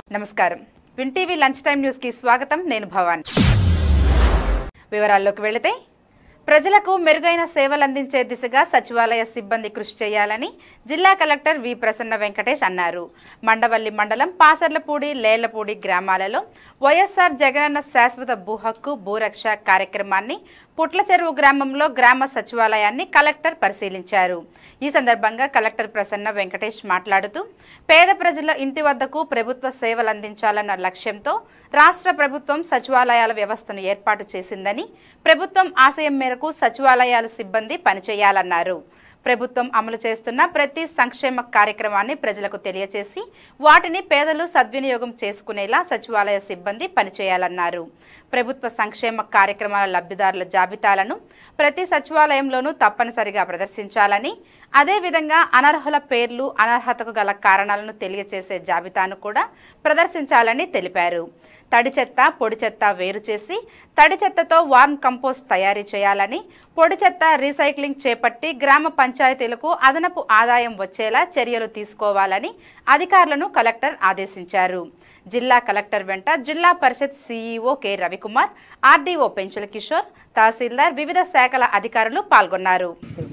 నమస్కారం win TV lunch time news కి స్వాగతం నేను భవాని వివరాల్లోకి వెళితే ప్రజలకు మెరుగైన సేవలందించే దిశగా సచివాలయ సిబ్బంది కృషి చేయాలని జిల్లా కలెక్టర్ వి ప్రసన్న వెంకటేష్ అన్నారు మండవల్లి మండలం పాసర్లపూడి లేళ్లపూడి గ్రామాలలో వైఎస్ఆర్ జగనన్న శాశ్వత భూ హక్కు భూరక్ష కార్యక్రమాన్ని పుట్ల చెరువు గ్రామంలో గ్రామ సచివాలయాన్ని కలెక్టర్ పరిశీలించారు ఈ సందర్భంగా కలెక్టర్ ప్రసన్న వెంకటేష్ మాట్లాడుతూ పేద ప్రజల ఇంటి వద్దకు ప్రభుత్వ సేవలు అందించాలన్న లక్ష్యంతో రాష్ట్ర ప్రభుత్వం సచివాలయాల వ్యవస్థను ఏర్పాటు చేసిందని ప్రభుత్వం ఆశయం మేరకు సచివాలయాల సిబ్బంది పనిచేయాలన్నారు ప్రభుత్వం అమలు చేస్తున్న ప్రతి సంక్షేమ కార్యక్రమాన్ని ప్రజలకు తెలియచేసి వాటిని పేదలు సద్వినియోగం చేసుకునేలా సచివాలయ సిబ్బంది పనిచేయాలన్నారు ప్రభుత్వ సంక్షేమ కార్యక్రమాల లబ్ధిదారుల జాబితాలను ప్రతి సచివాలయంలోనూ తప్పనిసరిగా ప్రదర్శించాలని అదేవిధంగా అనర్హుల పేర్లు అనర్హతకు గల కారణాలను తెలియచేసే జాబితాను కూడా ప్రదర్శించాలని తెలిపారు తడి చెత్త పొడి చెత్త వేరు చేసి తడి చెత్తతో వార్మ్ కంపోస్ట్ తయారీ చేయాలని పొడి చెత్త రీసైక్లింగ్ చేపట్టి గ్రామ పంచాయతీలకు అదనపు ఆదాయం వచ్చేలా చర్యలు తీసుకోవాలని అధికారులను కలెక్టర్ ఆదేశించారు జిల్లా కలెక్టర్ వెంట Zilla Parishad CEO K Ravikumar RDO Penchula Kishore tahsildar వివిధ శాఖల అధికారులు పాల్గొన్నారు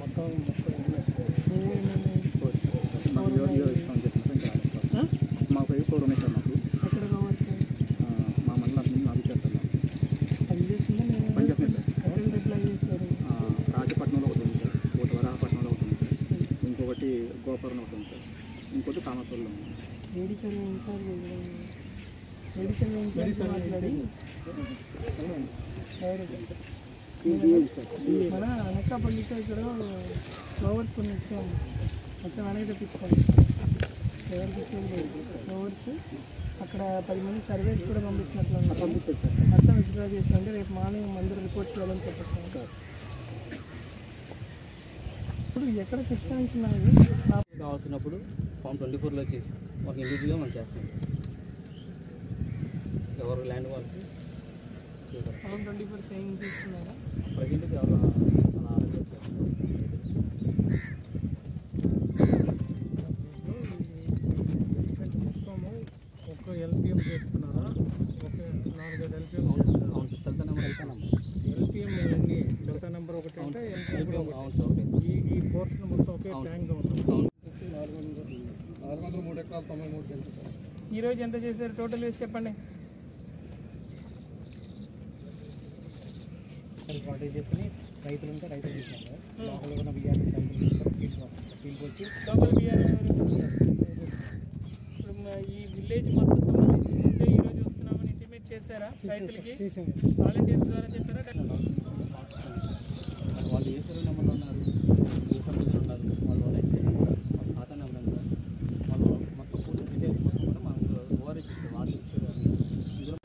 మాకు ఇరవై ఇరవై ఇస్తామని చెప్పిన ఇంకా మాకు ఐదు కోడ్ ఉన్నాయి సార్ మాకు ఎక్కడ కావచ్చు ఆ, మా మండలం నుంచి మాకు ఇచ్చేస్తారు మాకు అది చేసిందా నేను పని చేస్తున్నాను సార్ ఎక్కడ రిప్లై చేశారు ఆ, రాజపట్నంలో ఒకటి ఉంది సార్ ఒకటి వరాహపట్నంలో ఒకటి ఉంది సార్ ఇంకొకటి గోపురం ఒకటి ఉంది సార్ ఇంకోటి కామపూర్లో ఉంది AD survey incharge AD survey incharge మాట్లాడి డైరెక్ట్ మన అనకాపల్లితో ఇక్కడ ఫ్లవర్స్ కొన్ని ఇచ్చాము మొత్తం వెనక తెప్పించుకోండి ఎవరికి ఇచ్చేది లేదు ఫ్లవర్స్ అక్కడ పది మంది సర్వేస్ కూడా పంపించినట్లు ఉంది. పంపించారు సార్ మొత్తం విత్డ్రా చేసి రేపు మార్నింగ్ అందరూ రిపోర్ట్ చేయాలని చెప్పేస్తాను ఇప్పుడు ఎక్కడ కేటాయించినారు నా కావాల్సినప్పుడు ఫామ్ ట్వంటీ ఫోర్లో చేసి ఒక ఇండివిజువల్గా మనం చేస్తాం ఎవరు ల్యాండ్ వాళ్ళకి పొలం ట్వంటీ ఫోర్ సేవింగ్ తీసుకున్నారా ప్రజెంట్ ఎవరు అలా ఆలోచిస్తారు మొత్తము ఒక ఎల్పిఎం చేసుకున్నారా ఒక నాలుగైదు ఎల్పిఎం అవును సార్ అవును సార్ సెల్తా నెంబర్ అయితే నమ్మం ఎల్పిఎం ఎన్ని డెల్టా నెంబర్ ఒకటి అవును అంటే సార్ ఎల్పిఎం LPM అవును సార్ ఓకే ఈ ఈ పోర్షన్ మొత్తం ఒకే అవును. ట్యాంక్గా ఉంది అవును నాలుగు వందల మూడు ఎకరాలు తొంభై మూడు సెంట్లు సార్ ఈ రోజు ఎంత చేశారు టోటల్ వేసి చెప్పండి పార్టీ చేసుకుని రైతులు ఉంటే రైతులు తీసుకుంటారు లోపల ఉన్న బియ్యాన్ని రైతులు ఫీల్డ్ వచ్చి లోకల్ బిఆర్ ఇప్పుడు మా ఈ విలేజ్ మొత్తం సంబంధించి ఈ రోజు వస్తున్నామని ఇంటిమేట్ చేశారా రైతులకి వాలంటీర్స్ ద్వారా చెప్పారా వాళ్ళు ఏ సర్వే నెంబర్లో ఉన్నారు ఏ సర్వీలో ఉన్నారు వాళ్ళు వాళ్ళ ఎక్సైజ్ వాళ్ళ ఖాతా నెంబర్ ఎంత వాళ్ళు మొత్తం పూర్తి డీటెయిల్స్ మొత్తం కూడా మనం ఓఆర్ఎస్ వాళ్ళు ఇస్తారు ఇందులో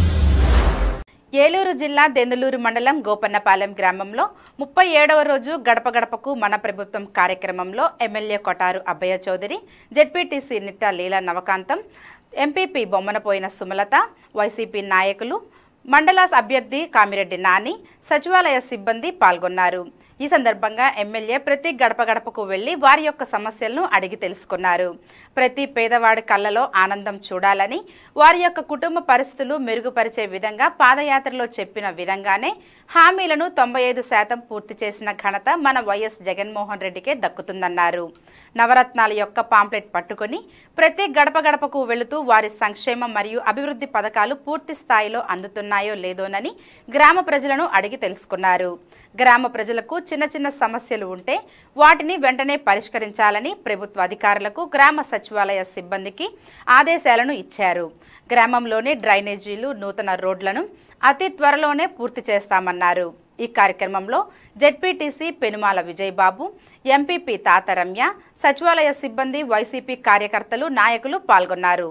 ఏలూరు జిల్లా దెందులూరు మండలం గోపన్నపాలెం గ్రామంలో ముప్పై ఏడవ రోజు గడప గడపకు మన ప్రభుత్వం కార్యక్రమంలో MLA Kotaru Abbayya Chowdary ZPTC Nitta Leela Navakantham MPP Bommanapoyina Sumalatha YCP నాయకులు మండల అభ్యర్థి కామిరెడ్డి నాని సచివాలయ సిబ్బంది పాల్గొన్నారు ఈ సందర్భంగా ఎమ్మెల్యే ప్రతి గడప గడపకు వెళ్లి వారి యొక్క సమస్యలను అడిగి తెలుసుకున్నారు ప్రతి పేదవాడి కళ్ళలో ఆనందం చూడాలని వారి యొక్క కుటుంబ పరిస్థితులు మెరుగుపరిచే విధంగా పాదయాత్రలో చెప్పిన విధంగానే హామీలను తొంభై ఐదు శాతం పూర్తి చేసిన ఘనత మన వైఎస్ జగన్మోహన్ రెడ్డికే దక్కుతుందన్నారు నవరత్నాల యొక్క పాంప్లెట్ పట్టుకొని ప్రతి గడప గడపకు వెళుతూ వారి సంక్షేమ మరియు అభివృద్ధి పథకాలు పూర్తి స్థాయిలో అందుతున్నాయో లేదోనని గ్రామ ప్రజలను అడిగి తెలుసుకున్నారు గ్రామ ప్రజలకు చిన్న చిన్న సమస్యలు ఉంటే వాటిని వెంటనే పరిష్కరించాలని ప్రభుత్వ అధికారులకు గ్రామ సచివాలయ సిబ్బందికి ఆదేశాలను ఇచ్చారు గ్రామంలోని డ్రైనేజీలు నూతన రోడ్లను అతి త్వరలోనే పూర్తి చేస్తామన్నారు ఈ కార్యక్రమంలో జెడ్పీటీసీ పెనుమాల విజయబాబు ఎంపీపీ తాతరమ్య సచివాలయ సిబ్బంది వైసీపీ కార్యకర్తలు నాయకులు పాల్గొన్నారు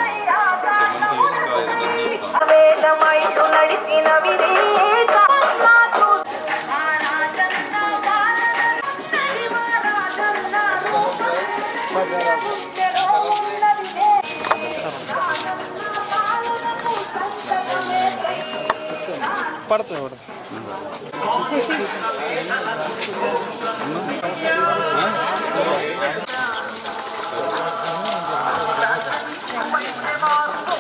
వేగమైతు నడిచిన వివేక నాకు పడుతుంది ఆ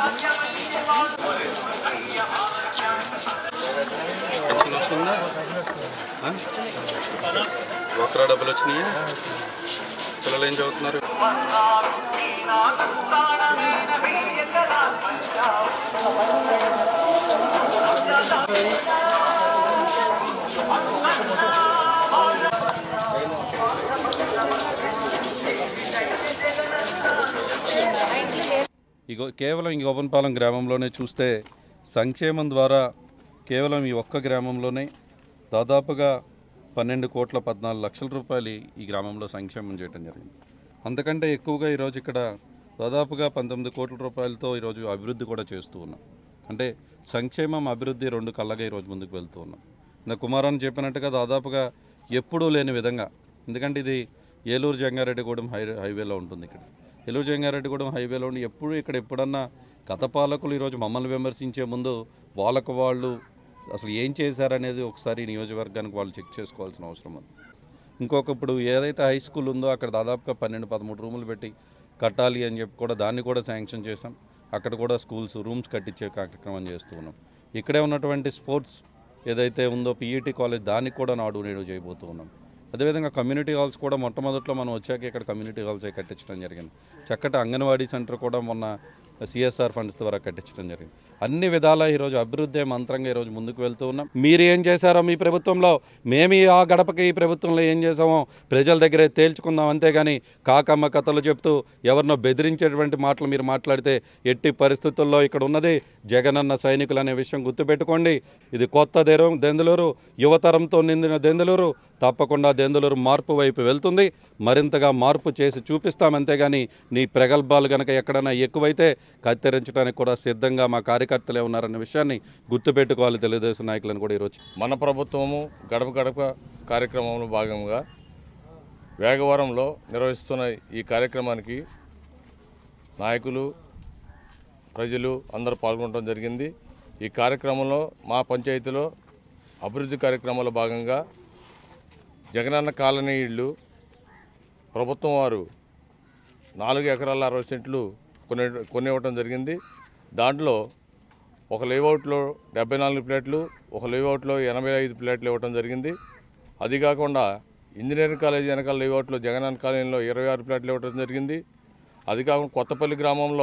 పెన్షన్ వస్తుందా ఆ? డ్వాక్రా డబ్బులు వచ్చినాయా పిల్లలు ఏం చదువుతున్నారు ఇగో కేవలం ఈ గోపన్పాలెం గ్రామంలోనే చూస్తే సంక్షేమం ద్వారా కేవలం ఈ ఒక్క గ్రామంలోనే దాదాపుగా పన్నెండు కోట్ల పద్నాలుగు లక్షల రూపాయలు ఈ గ్రామంలో సంక్షేమం చేయడం జరిగింది అంతకంటే ఎక్కువగా ఈరోజు ఇక్కడ దాదాపుగా పంతొమ్మిది కోట్ల రూపాయలతో ఈరోజు అభివృద్ధి కూడా చేస్తూ ఉన్నాం అంటే సంక్షేమం అభివృద్ధి రెండు కళ్ళగా ఈరోజు ముందుకు వెళ్తూ ఉన్నాం నా కుమారాన్ని చెప్పినట్టుగా దాదాపుగా ఎప్పుడూ లేని విధంగా ఎందుకంటే ఇది ఏలూరు జంగారెడ్డిగూడెం హై హైవేలో ఉంటుంది ఇక్కడ ఏలూరు జంగారెడ్డిగూడెం హైవేలో ఉండి ఎప్పుడు ఇక్కడ ఎప్పుడన్నా గత పాలకులు ఈరోజు మమ్మల్ని విమర్శించే ముందు వాళ్ళకు వాళ్ళు అసలు ఏం చేశారనేది ఒకసారి ఈ నియోజకవర్గానికి వాళ్ళు చెక్ చేసుకోవాల్సిన అవసరం ఉంది ఇంకొక ఇప్పుడు ఏదైతే హై స్కూల్ ఉందో అక్కడ దాదాపుగా పన్నెండు పదమూడు రూములు పెట్టి కట్టాలి అని చెప్పి కూడా దాన్ని కూడా శాంక్షన్ చేసాం అక్కడ కూడా స్కూల్స్ రూమ్స్ కట్టించే కార్యక్రమం చేస్తూ ఉన్నాం ఇక్కడే ఉన్నటువంటి స్పోర్ట్స్ ఏదైతే ఉందో పీఈటీ కాలేజ్ దానికి కూడా నాడు నేడు చేయబోతూ ఉన్నాం అదేవిధంగా కమ్యూనిటీ హాల్స్ కూడా మొట్టమొదట్లో మనం వచ్చాక ఇక్కడ కమ్యూనిటీ హాల్స్ అయి కట్టించడం జరిగింది చక్కటి అంగన్వాడీ సెంటర్ కూడా మొన్న సిఎస్ఆర్ ఫండ్స్ ద్వారా కట్టించడం జరిగింది అన్ని విధాలా ఈరోజు అభివృద్ధి మంత్రంగా ఈరోజు ముందుకు వెళ్తూ ఉన్నాం మీరు ఏం చేశారో మీ ప్రభుత్వంలో మేము ఈ ఆ గడపకి ఈ ప్రభుత్వంలో ఏం చేసామో ప్రజల దగ్గరే తేల్చుకుందాం అంతేగాని కాకమ్మ కథలు చెప్తూ ఎవరినో బెదిరించేటువంటి మాటలు మీరు మాట్లాడితే ఎట్టి పరిస్థితుల్లో ఇక్కడ ఉన్నది జగనన్న సైనికులు అనే విషయం గుర్తుపెట్టుకోండి ఇది కొత్త దేరు దెందులూరు యువతరంతో నిండిన దెందులూరు తప్పకుండా దెందులూరు మార్పు వైపు వెళ్తుంది మరింతగా మార్పు చేసి చూపిస్తాం అంతేగాని నీ ప్రగల్భాలు గనక ఎక్కడైనా ఎక్కువైతే కత్తిరించడానికి కూడా సిద్ధంగా మా కార్యకర్తలే ఉన్నారన్న విషయాన్ని గుర్తుపెట్టుకోవాలి తెలుగుదేశం నాయకులను కూడా ఈరోజు మన ప్రభుత్వము గడప గడప కార్యక్రమంలో భాగంగా వేగవరంలో నిర్వహిస్తున్న ఈ కార్యక్రమానికి నాయకులు ప్రజలు అందరూ పాల్గొనడం జరిగింది ఈ కార్యక్రమంలో మా పంచాయతీలో అభివృద్ధి కార్యక్రమంలో భాగంగా జగనన్న కాలనీ ఇళ్ళు ప్రభుత్వం వారు నాలుగు ఎకరాల అరవై సెంట్లు కొని కొనివ్వటం జరిగింది దాంట్లో ఒక లేఅవుట్లో డెబ్బై నాలుగు ప్లేట్లు ఒక లేఅవుట్లో ఎనభై ఐదు ప్లేట్లు ఇవ్వటం జరిగింది అది కాకుండా ఇంజనీరింగ్ కాలేజీ వెనకాల లేఅవుట్లో జగనన్న కాలనీలో ఇరవై ఆరు ప్లేట్లు ఇవ్వటం జరిగింది అది కాకుండా కొత్తపల్లి గ్రామంలో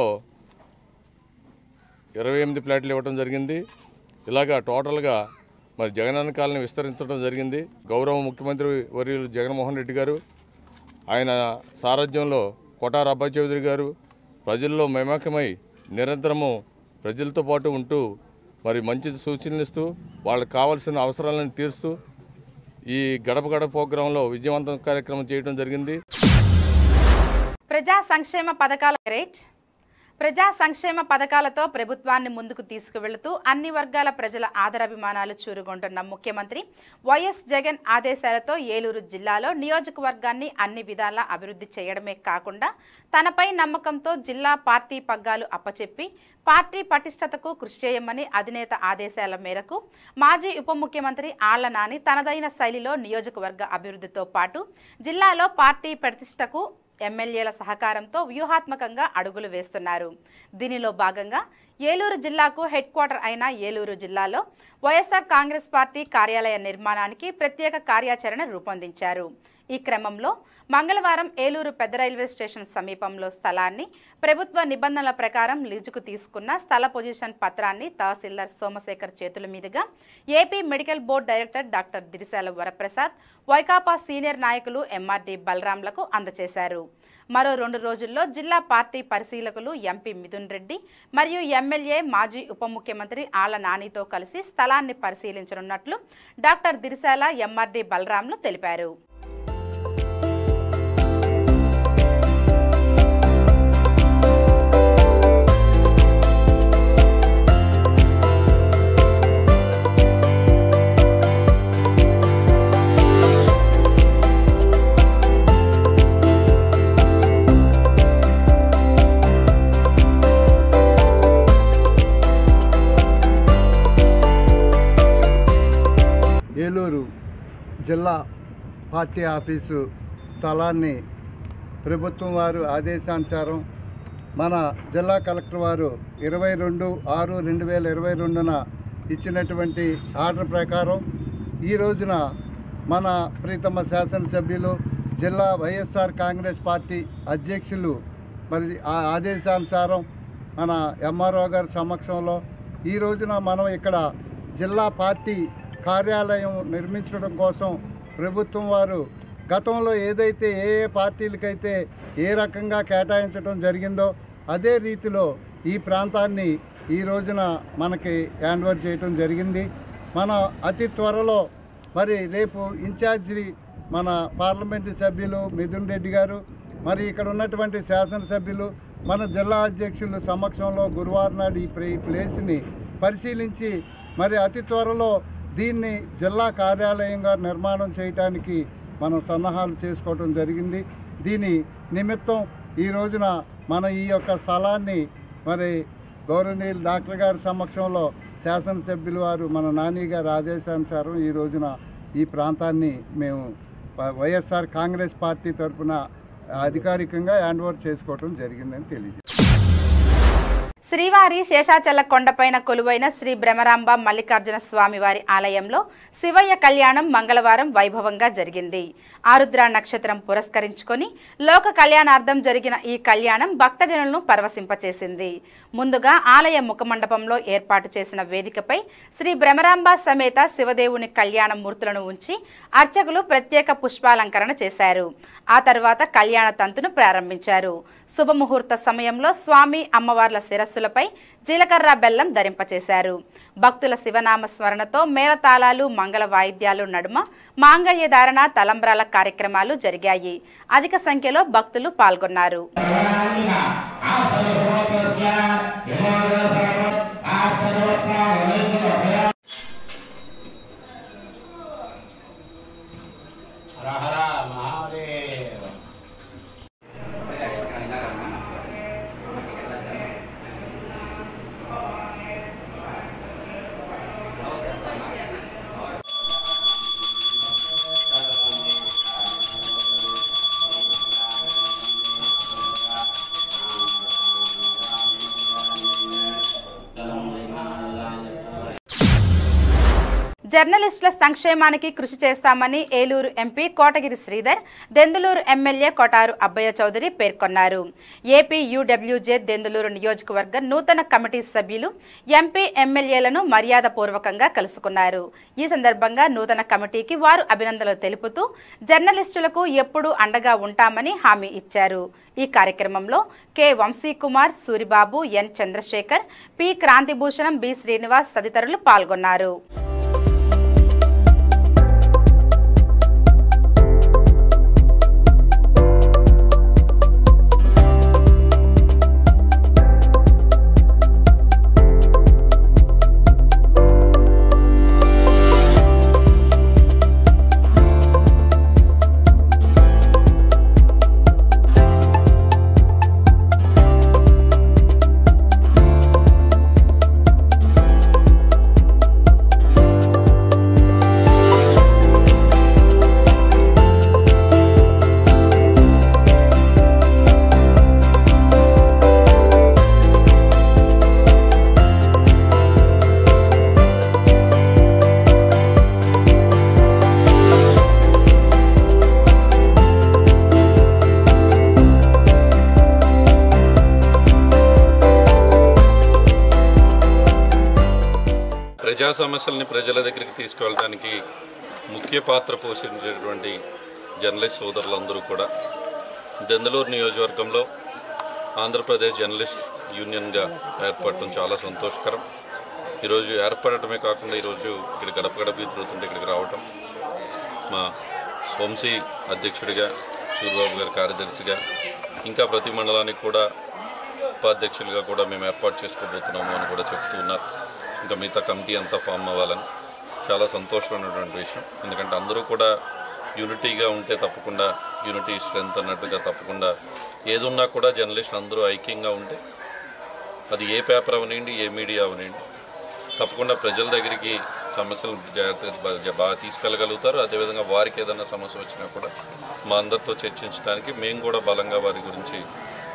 ఇరవై ఎనిమిది ప్లాట్లు ఇవ్వడం జరిగింది ఇలాగా టోటల్గా మరి జగనన్న కాలనీ విస్తరించడం జరిగింది గౌరవ ముఖ్యమంత్రి వర్యులు జగన్మోహన్ రెడ్డి గారు ఆయన సారథ్యంలో కొటార అబ్బాయి చౌదరి గారు ప్రజల్లో మమేకమై నిరంతరము ప్రజలతో పాటు ఉంటూ మరి మంచి సూచనలు ఇస్తూ వాళ్ళకి కావాల్సిన అవసరాలను తీరుస్తూ ఈ గడప గడప ప్రోగ్రాంలో విజయవంతం కార్యక్రమం చేయడం జరిగింది ప్రజా సంక్షేమ పథకాల గ్రేట్ ప్రజా సంక్షేమ పథకాలతో ప్రభుత్వాన్ని ముందుకు తీసుకువెళుతూ అన్ని వర్గాల ప్రజల ఆదరాభిమానాలు చూరుగొంటున్న ముఖ్యమంత్రి వైఎస్ జగన్ ఆదేశాలతో ఏలూరు జిల్లాలో నియోజకవర్గాన్ని అన్ని విధాలా అభివృద్ధి చేయడమే కాకుండా తనపై నమ్మకంతో జిల్లా పార్టీ పగ్గాలు అప్పచెప్పి పార్టీ పటిష్టతకు కృషి చేయమని అధినేత ఆదేశాల మేరకు మాజీ ఉప ముఖ్యమంత్రి ఆళ్ల నాని తనదైన శైలిలో నియోజకవర్గ అభివృద్ధితో పాటు జిల్లాలో పార్టీ ప్రతిష్టకు ఎమ్మెల్యేల సహకారంతో వ్యూహాత్మకంగా అడుగులు వేస్తున్నారు దీనిలో భాగంగా ఏలూరు జిల్లాకు హెడ్ క్వార్టర్ అయిన ఏలూరు జిల్లాలో వైఎస్ఆర్ కాంగ్రెస్ పార్టీ కార్యాలయ నిర్మాణానికి ప్రత్యేక కార్యాచరణ రూపొందించారు ఈ క్రమంలో మంగళవారం ఏలూరు పెద్ద రైల్వే స్టేషన్ సమీపంలో స్థలాన్ని ప్రభుత్వ నిబంధనల ప్రకారం లీజుకు తీసుకున్న స్థల పొజిషన్ పత్రాన్ని తహసీల్దార్ సోమశేఖర్ చేతుల మీదుగా AP medical board director doctor Dirisala Varaprasad Vaikapa senior నాయకులు ఎంఆర్డి బలరాంలకు అందజేశారు మరో రెండు రోజుల్లో జిల్లా పార్టీ పరిశీలకులు ఎంపీ మిథున్ రెడ్డి మరియు ఎమ్మెల్యే మాజీ ఉప ముఖ్యమంత్రి ఆళ్ల నానితో కలిసి స్థలాన్ని పరిశీలించనున్నట్లు డాక్టర్ దిరిశాల ఎంఆర్డి బలరాంలు తెలిపారు ఏలూరు జిల్లా పార్టీ ఆఫీసు స్థలాన్ని ప్రభుత్వం వారు ఆదేశానుసారం మన జిల్లా కలెక్టర్ వారు ఇరవై రెండు ఆరు రెండు వేల ఇరవై రెండున ఇచ్చినటువంటి ఆర్డర్ ప్రకారం ఈ రోజున మన ప్రీతమ శాసనసభ్యులు జిల్లా వైఎస్ఆర్ కాంగ్రెస్ పార్టీ అధ్యక్షులు మరి ఆ ఆదేశానుసారం మన ఎంఆర్ఓ గారి సమక్షంలో ఈ రోజున మనం ఇక్కడ జిల్లా పార్టీ కార్యాలయం నిర్మించడం కోసం ప్రభుత్వం వారు గతంలో ఏదైతే ఏ ఏ పార్టీలకైతే ఏ రకంగా కేటాయించడం జరిగిందో అదే రీతిలో ఈ ప్రాంతాన్ని ఈ రోజున మనకి హ్యాండ్ ఓవర్ చేయడం జరిగింది మన అతి త్వరలో మరి రేపు ఇన్ఛార్జి మన పార్లమెంటు సభ్యులు మిథున్ రెడ్డి గారు మరి ఇక్కడ ఉన్నటువంటి శాసనసభ్యులు మన జిల్లా అధ్యక్షుల సమక్షంలో గురువారం నాడు ఈ ప్లే- ఈ ప్లేస్ని పరిశీలించి మరి అతి త్వరలో దీన్ని జిల్లా కార్యాలయంగా నిర్మాణం చేయడానికి మనం సన్నాహాలు చేసుకోవడం జరిగింది దీని నిమిత్తం ఈ రోజున మన ఈ యొక్క స్థలాన్ని మరి గౌరవనీయులు డాక్టర్ గారి సమక్షంలో శాసనసభ్యులు వారు మన నాని గారి ఆదేశానుసారం ఈ రోజున ఈ ప్రాంతాన్ని మేము వై- వైఎస్ఆర్ కాంగ్రెస్ పార్టీ తరఫున అధికారికంగా హ్యాండ్ ఓవర్ చేసుకోవడం జరిగిందని తెలియజేస్తాను శ్రీవారి శేషాచల కొండపైన కొలువైన శ్రీ భ్రమరాంబ మల్లికార్జున స్వామి వారి ఆలయంలో శివయ్య కళ్యాణం మంగళవారం వైభవంగా జరిగింది ఆరుద్ర నక్షత్రం పురస్కరించుకొని లోక కళ్యాణార్థం జరిగిన ఈ కళ్యాణం భక్తజనులను పరవశింపచేసింది ముందుగా ఆలయ ముఖమండపంలో ఏర్పాటు చేసిన వేదికపై శ్రీ భ్రమరాంబ సమేత శివదేవుని కళ్యాణ మూర్తులను ఉంచి అర్చకులు ప్రత్యేక పుష్పాలంకరణ చేశారు ఆ తర్వాత కళ్యాణ తంతును ప్రారంభించారు శుభముహూర్త సమయంలో స్వామి అమ్మవార్ల శిరస్సులపై జీలకర్ర బెల్లం ధరింపచేశారు భక్తుల శివనామ స్మరణతో మేళతాళాలు మంగళ వాయిద్యాలు నడుమ మాంగళ్య ధారణ తలంబ్రాల కార్యక్రమాలు జరిగాయి అధిక సంఖ్యలో భక్తులు పాల్గొన్నారు జర్నలిస్టుల సంక్షేమానికి కృషి చేస్తామని ఏలూరు ఎంపీ కోటగిరి శ్రీధర్ దెందులూరు ఎమ్మెల్యే కొటారు అబ్బయ్య చౌదరి పేర్కొన్నారు ఏపీ యూడబ్ల్యూజే దెందులూరు నియోజకవర్గ నూతన కమిటీ సభ్యులు ఎంపీ ఎమ్మెల్యేలను మర్యాదపూర్వకంగా కలుసుకున్నారు ఈ సందర్భంగా నూతన కమిటీకి వారు అభినందనలు తెలుపుతూ జర్నలిస్టులకు ఎప్పుడూ అండగా ఉంటామని హామీ ఇచ్చారు ఈ కార్యక్రమంలో K Vamsikumar Suribabu N Chandrasekhar P Kranthibhushanam B Srinivas తదితరులు పాల్గొన్నారు ప్రజా సమస్యల్ని ప్రజల దగ్గరికి తీసుకువెళ్ళడానికి ముఖ్య పాత్ర పోషించేటువంటి జర్నలిస్ట్ సోదరులందరూ కూడా దెందలూరు నియోజకవర్గంలో ఆంధ్రప్రదేశ్ జర్నలిస్ట్ యూనియన్గా ఏర్పడటం చాలా సంతోషకరం ఈరోజు ఏర్పడటమే కాకుండా ఈరోజు ఇక్కడ గడప గడప తిరుగుతుంటే ఇక్కడికి రావటం మా వంశీ అధ్యక్షుడిగా సూర్యబాబు గారి కార్యదర్శిగా ఇంకా ప్రతి మండలానికి కూడా ఉపాధ్యక్షులుగా కూడా మేము ఏర్పాటు చేసుకోబోతున్నాము అని కూడా చెప్తూ ఉన్నారు ఇంకా మిగతా కమిటీ అంతా ఫామ్ అవ్వాలని చాలా సంతోషమైనటువంటి విషయం ఎందుకంటే అందరూ కూడా యూనిటీగా ఉంటే తప్పకుండా యూనిటీ స్ట్రెంత్ అన్నట్టుగా తప్పకుండా ఏదున్నా కూడా జర్నలిస్ట్ అందరూ ఐక్యంగా ఉంటే అది ఏ పేపర్ అవనివ్వండి ఏ మీడియా అవనివ్వండి తప్పకుండా ప్రజల దగ్గరికి సమస్యలు జాగ్రత్తగా బా- బాగా తీసుకెళ్ళగలుగుతారు అదేవిధంగా వారికి ఏదైనా సమస్య వచ్చినా కూడా మా అందరితో చర్చించడానికి మేము కూడా బలంగా వారి గురించి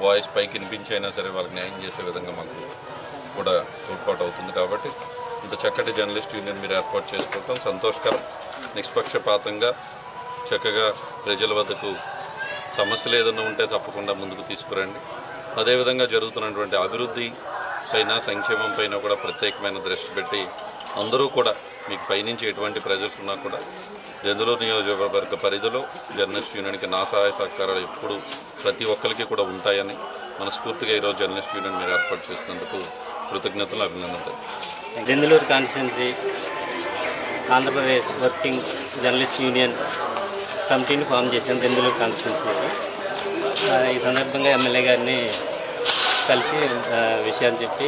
వాయిస్ పైకి వినిపించి అయినా సరే వాళ్ళకి న్యాయం చేసే విధంగా మాకు కూడా తోడ్పాటు అవుతుంది కాబట్టి ఇంత చక్కటి జర్నలిస్ట్ యూనియన్ మీరు ఏర్పాటు చేసుకోవటం సంతోషకరం నిష్పక్షపాతంగా చక్కగా ప్రజల వద్దకు సమస్యలు ఏదైనా ఉంటే తప్పకుండా ముందుకు తీసుకురండి అదేవిధంగా జరుగుతున్నటువంటి అభివృద్ధి పైన సంక్షేమం పైన కూడా ప్రత్యేకమైన దృష్టి పెట్టి అందరూ కూడా మీకు పైనుంచి ఎటువంటి ప్రెజర్స్ ఉన్నా కూడా జందులూరు నియోజకవర్గ పరిధిలో జర్నలిస్ట్ యూనియన్కి నా సహాయ సహకారాలు ఎప్పుడు ప్రతి ఒక్కరికి కూడా ఉంటాయని మనస్ఫూర్తిగా ఈరోజు జర్నలిస్ట్ యూనియన్ మీరు ఏర్పాటు చేసినందుకు కృతజ్ఞతలు అభినందనలు Denduluru constituency Andhra Pradesh working journalist union కమిటీని ఫామ్ చేశాం దెందులూరు కాన్స్టిట్యున్సీలో ఆ, ఈ సందర్భంగా ఎమ్మెల్యే గారిని కలిసి ఆ, విషయాన్ని చెప్పి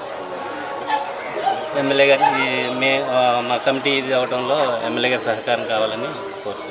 ఎమ్మెల్యే గారి మే ఆ, మా కమిటీ ఇది అవడంలో ఎమ్మెల్యే గారి సహకారం కావాలని కోరుతున్నాను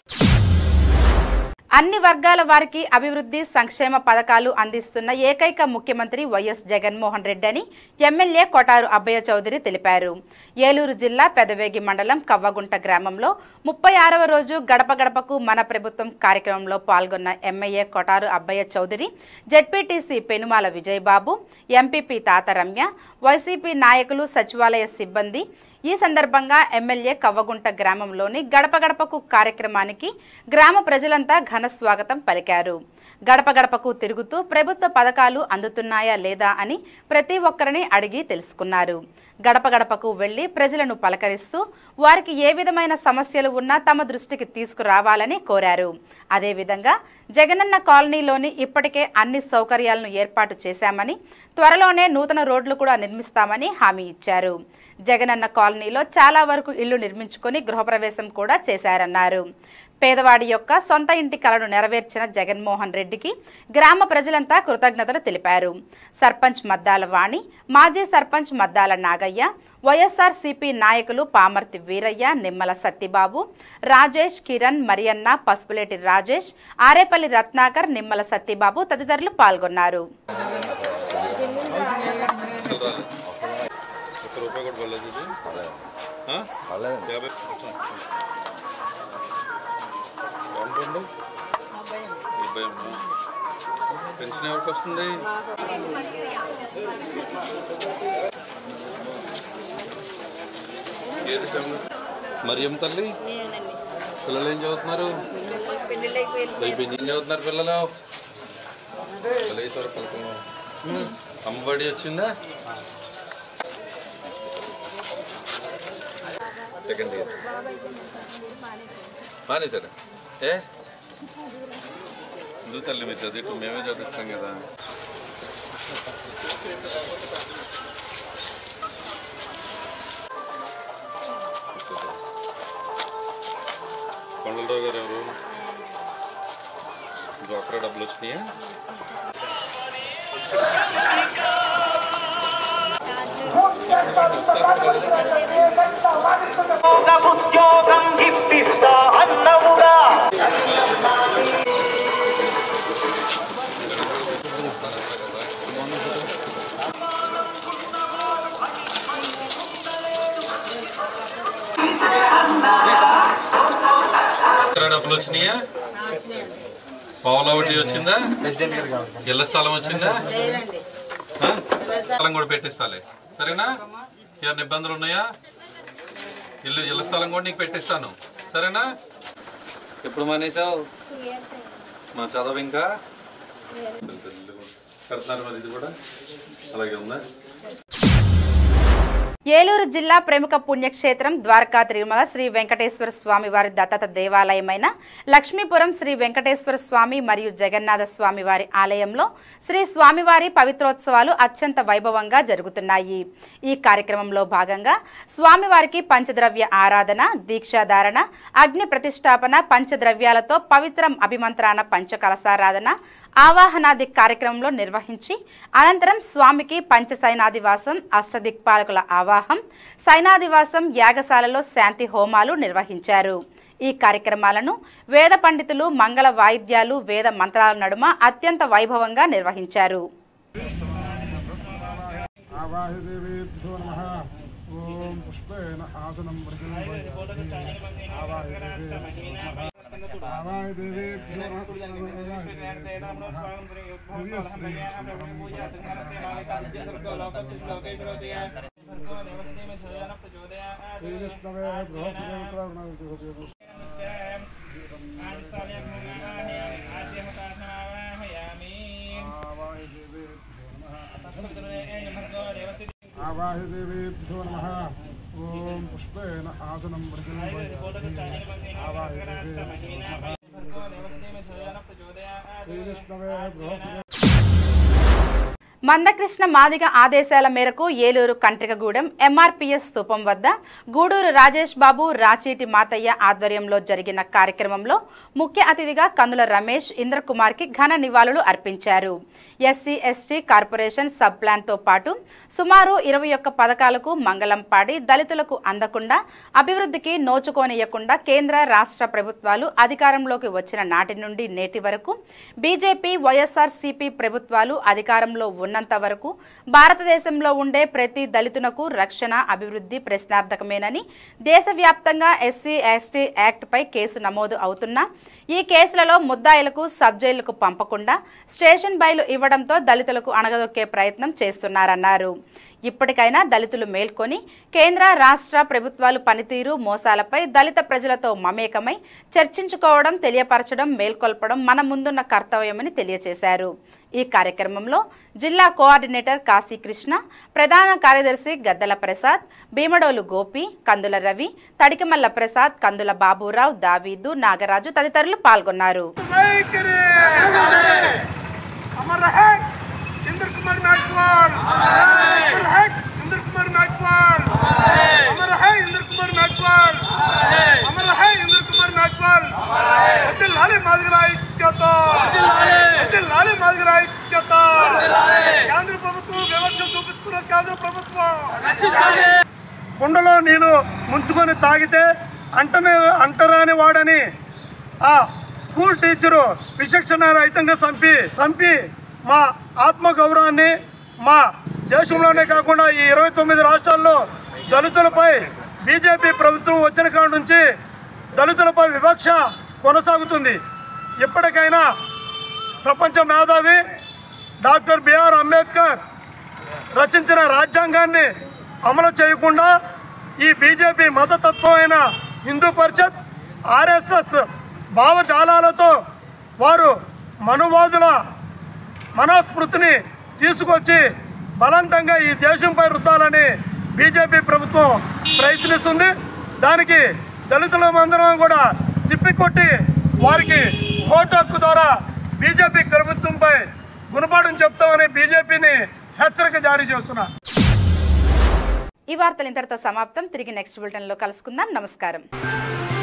అన్ని వర్గాల వారికి అభివృద్ధి సంక్షేమ పథకాలు అందిస్తున్న ఏకైక ముఖ్యమంత్రి వైఎస్ జగన్మోహన్ రెడ్డి అని ఎమ్మెల్యే కొటారు అబ్బయ్య చౌదరి తెలిపారు ఏలూరు జిల్లా పెదవేగి మండలం కవ్వగుంట గ్రామంలో ముప్పై ఆరవ రోజు గడప గడపకు మన ప్రభుత్వం కార్యక్రమంలో పాల్గొన్న MLA Kotaru Abbayya Chowdary ZPTC Penumala Vijaya Babu MPP Tata Ramya YCP నాయకులు సచివాలయ సిబ్బంది ఈ సందర్భంగా ఎమ్మెల్యే కవ్వగుంట గ్రామంలోని గడప గడపకు కార్యక్రమానికి గ్రామ ప్రజలంతా ఘన స్వాగతం పలికారు గడప గడపకు తిరుగుతూ ప్రభుత్వ పథకాలు అందుతున్నాయా లేదా అని ప్రతి ఒక్కరిని అడిగి తెలుసుకున్నారు గడప గడపకు వెళ్లి ప్రజలను పలకరిస్తూ వారికి ఏ విధమైన సమస్యలు ఉన్నా తమ దృష్టికి తీసుకురావాలని కోరారు అదేవిధంగా జగనన్న కాలనీలోని ఇప్పటికే అన్ని సౌకర్యాలను ఏర్పాటు చేశామని త్వరలోనే నూతన రోడ్లు కూడా నిర్మిస్తామని హామీ ఇచ్చారు జగనన్న కాలనీలో చాలా వరకు ఇళ్లు నిర్మించుకొని గృహప్రవేశం కూడా చేశారన్నారు పేదవాడి యొక్క సొంత ఇంటి కలను నెరవేర్చిన జగన్మోహన్ రెడ్డికి గ్రామ ప్రజలంతా కృతజ్ఞతలు తెలిపారు సర్పంచ్ మద్దాల వాణి మాజీ సర్పంచ్ మద్దాల నాగయ్య వైఎస్ఆర్ సిపి నాయకులు పామర్తి వీరయ్య నిమ్మల సత్తిబాబు రాజేష్ కిరణ్ మరియన్న పసుపులేటి రాజేష్ ఆరేపల్లి రత్నాకర్ నిమ్మల సత్తిబాబు తదితరులు పాల్గొన్నారు ఒక్క రూపాయి కూడా పడలేదు ఇది? ఆ? యాభై ఎంతండి? డెబ్బై అమ్మా. పెన్షన్ ఎవరికి వస్తుంది ఏది సంగతి? మరియం తల్లి పిల్లలు ఏం చదువుతున్నారు అయిపోయింది ఏం చదువుతున్నారు పిల్లలు కలేశ్వర పథకం అమ్మబడి వచ్చిందా సెకండ్ ఇయర్ మానేశారా ఏ ఎందుకు తల్లి మీరు చదివి మేమే చదివిస్తాం కదా కొండలరావు గారు ఎవరు డ్వాక్రా డబ్బులు వచ్చినాయా ఉద్యోగం ఇప్పిస్తా అన్నవుగా డ్వాక్రా డబ్బులు వచ్చినాయా పావుల వడ్డీ వచ్చిందా ఇళ్ళ స్థలం వచ్చిందా ఆ? స్థలం కూడా పెట్టిస్తాలే సరేనా ఏమైనా ఇబ్బందులు ఉన్నాయా ఇల్లు ఇళ్ళ స్థలం కూడా నీకు పెట్టిస్తాను సరేనా ఎప్పుడు మానేసావు మా చదవ ఇంకా కడుతున్నారు మరి ఇది కూడా అలాగే ఉందా ఏలూరు జిల్లా ప్రముఖ పుణ్యక్షేత్రం ద్వారకా తిరుమల శ్రీ వెంకటేశ్వర స్వామి వారి దత్తత దేవాలయమైన లక్ష్మీపురం శ్రీ వెంకటేశ్వర స్వామి మరియు జగన్నాథ స్వామి వారి ఆలయంలో శ్రీ స్వామివారి పవిత్రోత్సవాలు అత్యంత వైభవంగా జరుగుతున్నాయి ఈ కార్యక్రమంలో భాగంగా స్వామివారికి పంచద్రవ్య ఆరాధన దీక్షాధారణ అగ్ని ప్రతిష్టాపన పంచద్రవ్యాలతో పవిత్రం అభిమంత్రాన పంచకలసారాధన ఆవాహనాది కార్యక్రమంలో నిర్వహించి అనంతరం స్వామికి పంచ సైనాదివాసం అష్టదిక్పాలకుల ఆవాహం సైనాదివాసం యాగశాలలో శాంతి హోమాలు నిర్వహించారు ఈ కార్యక్రమాలను వేద పండితులు మంగళ వాయిద్యాలు వేద మంత్రాల నడుమ అత్యంత వైభవంగా నిర్వహించారు ఆవాహిదేవేభ్యో నమ ఓం పుష్పేణ ఆసనం ఆవాహిదేవేభ్యో నమః ఆవాయ దేవేభ్యో శ్రీవిష్ణవే బృహస్పతి ఆవాయ దేవేభ్యో నమః ఆవాయ దేవేభ్యో నమః ఓం పుష్పేణ ఆసనం ఆవాయ దేవేభ్యో నమః శ్రీవిష్ణవే బృహస్పతి మందకృష్ణ మాదిగ ఆదేశాల మేరకు ఏలూరు కంట్రికగూడెం ఎంఆర్పీఎస్ స్థూపం వద్ద గూడూరు రాజేష్ బాబు రాచీటి మాతయ్య ఆధ్వర్యంలో జరిగిన కార్యక్రమంలో ముఖ్య అతిథిగా కందుల రమేష్ ఇంద్రకుమార్కి ఘన నివాళులు అర్పించారు ఎస్సీ ఎస్టీ కార్పొరేషన్ సబ్ ప్లాన్తో పాటు సుమారు ఇరవై ఒక్క పథకాలకు మంగళం పాడి దళితులకు అందకుండా అభివృద్ధికి నోచుకోనియకుండా కేంద్ర రాష్ట్ర ప్రభుత్వాలు అధికారంలోకి వచ్చిన నాటి నుండి నేటి వరకు బీజేపీ వైఎస్ఆర్ సిపి ప్రభుత్వాలు అధికారంలో ఉన్నంత వరకు భారతదేశంలో ఉండే ప్రతి దళితునకు రక్షణ అభివృద్ధి ప్రశ్నార్థకమేనని దేశవ్యాప్తంగా ఎస్సీ ఎస్టీ యాక్ట్పై కేసు నమోదు అవుతున్నా ఈ కేసులలో ముద్దాయిలకు సబ్ జైలుకు పంపకుండా స్టేషన్ బయలు ఇవ్వడంతో దళితులకు అణగదొక్కే ప్రయత్నం చేస్తున్నారన్నారు ఇప్పటికైనా దళితులు మేల్కొని కేంద్ర రాష్ట్ర ప్రభుత్వాలు పనితీరు మోసాలపై దళిత ప్రజలతో మమేకమై చర్చించుకోవడం తెలియపరచడం మేల్కొల్పడం మన ముందున్న కర్తవ్యమని తెలియజేశారు ఈ కార్యక్రమంలో జిల్లా కోఆర్డినేటర్ కాశీకృష్ణ ప్రధాన కార్యదర్శి గద్దల ప్రసాద్ భీమడోలు గోపి కందుల రవి తడికిమల్ల ప్రసాద్ కందుల బాబురావు దావీదు నాగరాజు తదితరులు పాల్గొన్నారు अमर रहे इंद्र कुमार नागपाल अमर रहे इंद्र कुमार नागपाल अमर रहे इंद्र कुमार नागपाल अमर रहे इंद्र कुमार नागपाल अब्दुल लाले मालगराय क्या అబ్దుల్ లాలే మాదిగరాయ్ చేత కేంద్ర ప్రభుత్వం వివక్ష చూపిస్తున్న కేంద్ర ప్రభుత్వం కుండలో నీళ్ళు ముంచుకొని తాగితే అంటనే అంటరాని వాడని ఆ స్కూల్ టీచరు విచక్షణ రహితంగా చంపి చంపి మా ఆత్మ గౌరవాన్ని మా దేశంలోనే కాకుండా ఈ ఇరవై తొమ్మిది రాష్ట్రాల్లో దళితులపై బీజేపీ ప్రభుత్వం వచ్చిన కాడ నుంచి దళితులపై వివక్ష కొనసాగుతుంది ఇప్పటికైనా ప్రపంచ మేధావి డాక్టర్ బిఆర్ అంబేద్కర్ రచించిన రాజ్యాంగాన్ని అమలు చేయకుండా ఈ బీజేపీ మతతత్వమైన హిందూ పరిషత్ ఆర్ఎస్ఎస్ భావజాలాలతో వారు మనువాదుల మనస్ఫృతిని తీసుకొచ్చి బలవంతంగా ఈ దేశంపై రుద్దాలని బీజేపీ ప్రభుత్వం ప్రయత్నిస్తుంది దానికి దళితులమందరం కూడా తిప్పికొట్టి వారికి ఓటు హక్కు ద్వారా బీజేపీ ప్రభుత్వంపై గుణపాఠం చెప్తామని బీజేపీని హెచ్చరిక జారీ చేస్తున్నా ఈ వార్తలు ఇంతటితో సమాప్తం తిరిగి నెక్స్ట్ బులెటిన్లో కలుసుకుందాం నమస్కారం